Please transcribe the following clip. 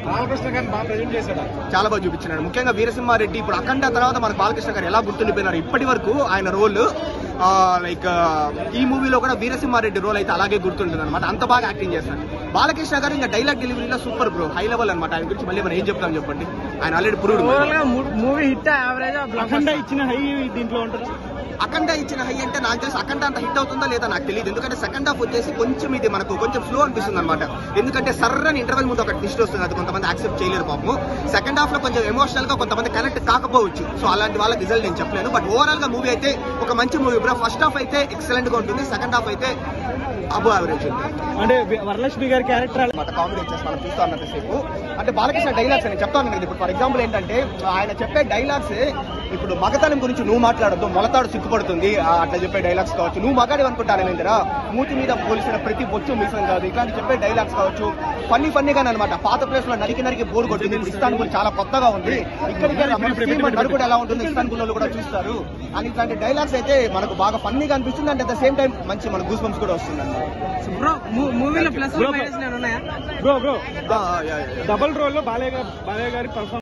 బాలకృష్ణ గారిని బాగా ప్రజెంట్ చేశాడు చాలా బాగా చూపించినాడు ముఖ్యంగా వీరసింహారెడ్డి ఇప్పుడు అఖండ తర్వాత మనకు బాలకృష్ణ గారు ఎలా గుర్తుండిపోయినారు ఇప్పటి వరకు ఆయన రోల్ లైక్ ఈ మూవీలో కూడా వీరసింహారెడ్డి రోల్ అయితే అలాగే గుర్తుంటుంది అనమాట అంత బాగా యాక్టింగ్ చేస్తాడు బాలకృష్ణ గారు ఇంకా డైలాగ్ డెలివరీలో సూపర్ బ్రో హై లెవెల్ అనమాట ఆయన గురించి మళ్ళీ మనం ఏం చెప్తాం చెప్పండి ఆయన ఆల్రెడీ పురుడు ఓవరాల్ గా మూవీ హిట్ యావరేజ్ అఖండ ఇచ్చిన హై దీంట్లో ఉంటుంది అఖండ ఇచ్చిన హై అంటే నాకు తెలిసి అఖండ అంత హిట్ అవుతుందా లేదా నాకు తెలియదు ఎందుకంటే సెకండ్ హాఫ్ వచ్చేసి కొంచెం ఇది మనకు కొంచెం స్లో అనిపిస్తుంది అనమాట ఎందుకంటే సర్రని ఇంటర్వెల్ ముందు ఒక ట్విస్ట్ వస్తుంది అది కొంతమంది యాక్సెప్ట్ చేయలేరు పాపము సెకండ్ హాఫ్ లో కొంచెం ఎమోషనల్ గా కొంతమంది కనెక్ట్ కాకపోవచ్చు సో అలాంటి వాళ్ళ రిజల్ట్ నేను చెప్పలేను బట్ ఓవరాల్ గా మూవీ అయితే ఒక మంచి మూవీ బ్రో ఫస్ట్ హాఫ్ అయితే ఎక్సలెంట్ గా ఉంటుంది సెకండ్ హాఫ్ అయితే అబో యావరేజ్ ఉంటుంది అంటే వరలక్ష్మి గారి క్యారెక్టర్ అనమాట కామెడీ వచ్చేసి మనం చూస్తా ఉన్నంతసేపు అంటే బాలకృష్ణ డైలాగ్స్ అని చెప్తాను కదా ఇప్పుడు ఫర్ ఎగ్జాంపుల్ ఏంటంటే ఆయన చెప్పే డైలాగ్స్ ఇప్పుడు మగతనం గురించి నువ్వు మాట్లాడద్దు మొలతాడు సిగ్గుపడుతుంది ఆ, అట్లా చెప్పే డైలాగ్స్ కావచ్చు నువ్వు మగాడి అనుకుంటాను ఏందిరా మూతి మీద పోలిసిన ప్రతి బొచ్చు మీసం కాదు ఇట్లాంటి చెప్పే డైలాగ్స్ కావచ్చు ఫన్నీ ఫన్నీగా అనమాట పాత ప్లేస్ లో నరికి నరికి బోర్ కొట్టింది ఇప్పుడు ఇస్తాన్బుల్ చాలా కొత్తగా ఉంది ఇక్కడికే రా, మన టీం నరుకుడు ఎలా ఉంటుంది ఇస్తాన్బుల్ వాళ్ళు కూడా చూస్తారు అని ఇట్లాంటి డైలాగ్స్ అయితే మనకు బాగా ఫన్నీగా అనిపిస్తుంది and at the same time మంచి మన గూస్ బంప్స్ కూడా వస్తుంది బ్రో మూవీలో ప్లస్ Bro, మైనస్ ఉన్నాయా బ్రో బ్రో అన్నమాట డబల్ రోల్ లో బాలయ్య గారి బాలయ్య గారి పర్ఫార్మెన్స్